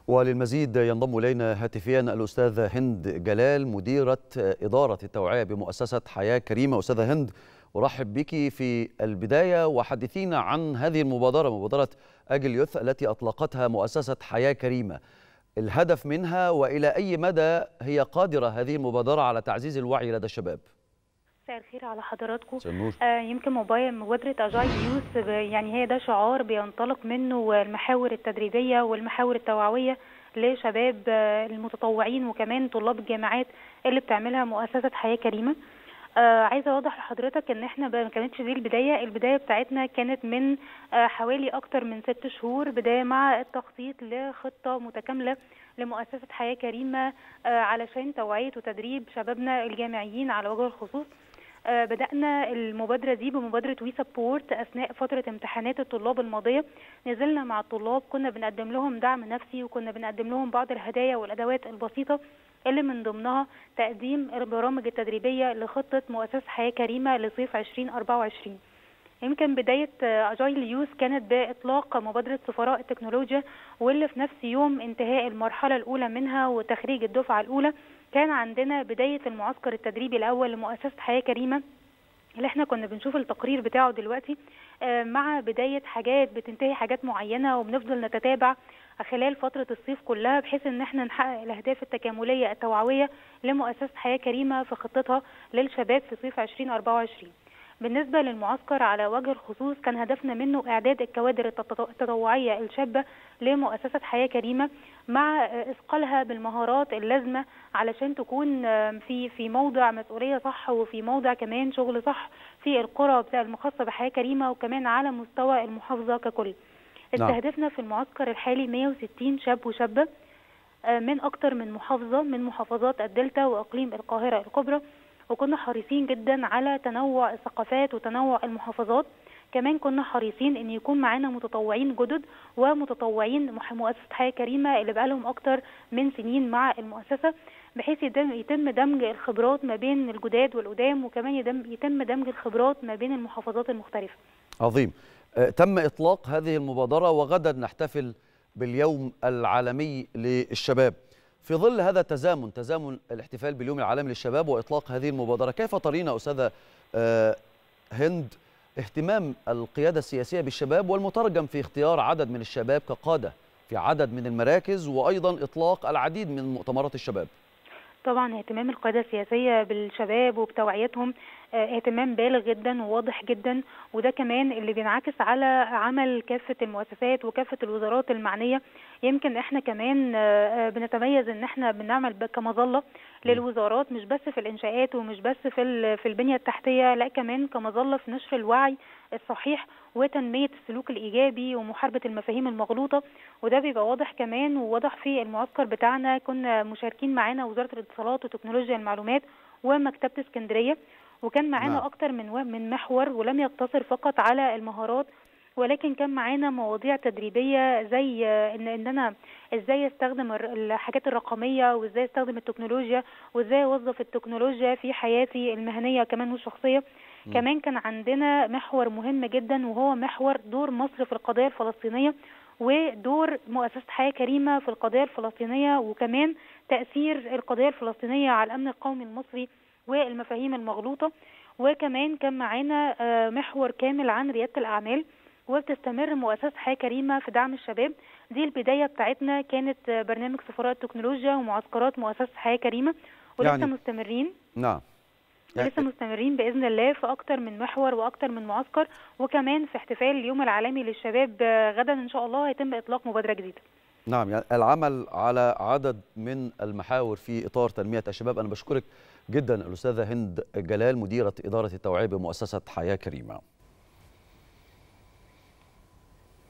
وللمزيد ينضم إلينا هاتفيا الأستاذة هند جلال مديرة إدارة التوعية بمؤسسة حياة كريمة أستاذة هند أرحب بك في البداية وحدثينا عن هذه المبادرة مبادرة أجل يوث التي أطلقتها مؤسسة حياة كريمة الهدف منها وإلى أي مدى هي قادرة هذه المبادرة على تعزيز الوعي لدى الشباب مساء الخير على حضراتكم مساء النور. آه يمكن موبايل مبادرة أجاي يوث ب- يعني هي ده شعار بينطلق منه المحاور التدريبية والمحاور التوعوية لشباب آه، المتطوعين وكمان طلاب الجامعات اللي بتعملها مؤسسة حياة كريمة آه عايزة أوضح لحضرتك إن إحنا ب- ما كانتش دي البداية البداية بتاعتنا كانت من آه حوالي أكتر من ست شهور بداية مع التخطيط لخطة متكاملة لمؤسسة حياة كريمة آه علشان توعية وتدريب شبابنا الجامعيين على وجه الخصوص آه، بدأنا المبادرة دي بمبادرة وي سبورت أثناء فترة امتحانات الطلاب الماضية نزلنا مع الطلاب كنا بنقدم لهم دعم نفسي وكنا بنقدم لهم بعض الهدايا والأدوات البسيطة اللي من ضمنها تقديم البرامج التدريبية لخطة مؤسسة حياة كريمة لصيف 2024 يمكن بداية أجايل يوث كانت بإطلاق مبادرة سفراء التكنولوجيا واللي في نفس يوم انتهاء المرحلة الأولى منها وتخريج الدفعة الأولى كان عندنا بداية المعسكر التدريبي الأول لمؤسسة حياة كريمة اللي احنا كنا بنشوف التقرير بتاعه دلوقتي آه، مع بداية حاجات بتنتهي حاجات معينة وبنفضل نتتابع خلال فترة الصيف كلها بحيث ان احنا نحقق الاهداف التكاملية التوعوية لمؤسسة حياة كريمة في خطتها للشباب في صيف 2024 بالنسبة للمعسكر على وجه الخصوص كان هدفنا منه إعداد الكوادر التط- التطوعية الشابة لمؤسسة حياة كريمة مع آه، إثقالها بالمهارات اللازمة علشان تكون آه، في في موضع مسؤولية صح وفي موضع كمان شغل صح في القرى بتاع المخصصة بحياة كريمة وكمان على مستوى المحافظة ككل. نعم. استهدفنا في المعسكر الحالي 160 شاب وشابة آه، من أكتر من محافظة من محافظات الدلتا وإقليم القاهرة الكبرى وكنا حريصين جدا على تنوع الثقافات وتنوع المحافظات كمان كنا حريصين ان يكون معانا متطوعين جدد ومتطوعين مح- مؤسسة حياة كريمة اللي بقالهم اكتر من سنين مع المؤسسة بحيث يتم, يتم دمج الخبرات ما بين الجداد والقدام وكمان يدم يتم دمج الخبرات ما بين المحافظات المختلفة عظيم آه، تم إطلاق هذه المبادرة وغدا نحتفل باليوم العالمي للشباب في ظل هذا التزامن تزامن الاحتفال باليوم العالمي للشباب وإطلاق هذه المبادرة كيف ترين أستاذة آه، هند اهتمام القيادة السياسية بالشباب والمترجم في اختيار عدد من الشباب كقادة في عدد من المراكز وأيضا إطلاق العديد من مؤتمرات الشباب طبعا اهتمام القيادة السياسية بالشباب وبتوعيتهم آه، اهتمام بالغ جدا وواضح جدا وده كمان اللي بينعكس على عمل كافة المؤسسات وكافة الوزارات المعنية يمكن احنا كمان آه، آه، بنتميز ان احنا بنعمل ب- كمظلة للوزارات مش بس في الانشاءات ومش بس في ال- في البنية التحتية لا كمان كمظلة في نشر الوعي الصحيح وتنمية السلوك الإيجابي ومحاربة المفاهيم المغلوطة وده بيبقى واضح كمان وواضح في المعسكر بتاعنا كنا مشاركين معانا وزارة الاتصالات وتكنولوجيا المعلومات ومكتبة اسكندرية وكان معانا نعم. أكتر من و- من محور ولم يقتصر فقط على المهارات ولكن كان معانا مواضيع تدريبية زي آه، ان ان انا ازاي استخدم الر- الحاجات الرقمية وازاي استخدم التكنولوجيا وازاي اوظف التكنولوجيا في حياتي المهنية كمان والشخصية مم. كمان كان عندنا محور مهم جدا وهو محور دور مصر في القضية الفلسطينية ودور مؤسسة حياة كريمة في القضية الفلسطينية وكمان تأثير القضية الفلسطينية على الأمن القومي المصري والمفاهيم المغلوطة وكمان كان معانا آه، محور كامل عن ريادة الأعمال وبتستمر مؤسسة حياة كريمة في دعم الشباب دي البداية بتاعتنا كانت آه، برنامج سفراء التكنولوجيا ومعسكرات مؤسسة حياة كريمة ولسه يعني- مستمرين نعم يعني- ولسه مستمرين باذن الله في اكتر من محور واكتر من معسكر وكمان في احتفال اليوم العالمي للشباب آه، غدا ان شاء الله هيتم اطلاق مبادره جديده نعم يعني العمل على عدد من المحاور في إطار تنمية الشباب أنا بشكرك جدا الأستاذة هند جلال مديرة إدارة التوعية بمؤسسة حياة كريمة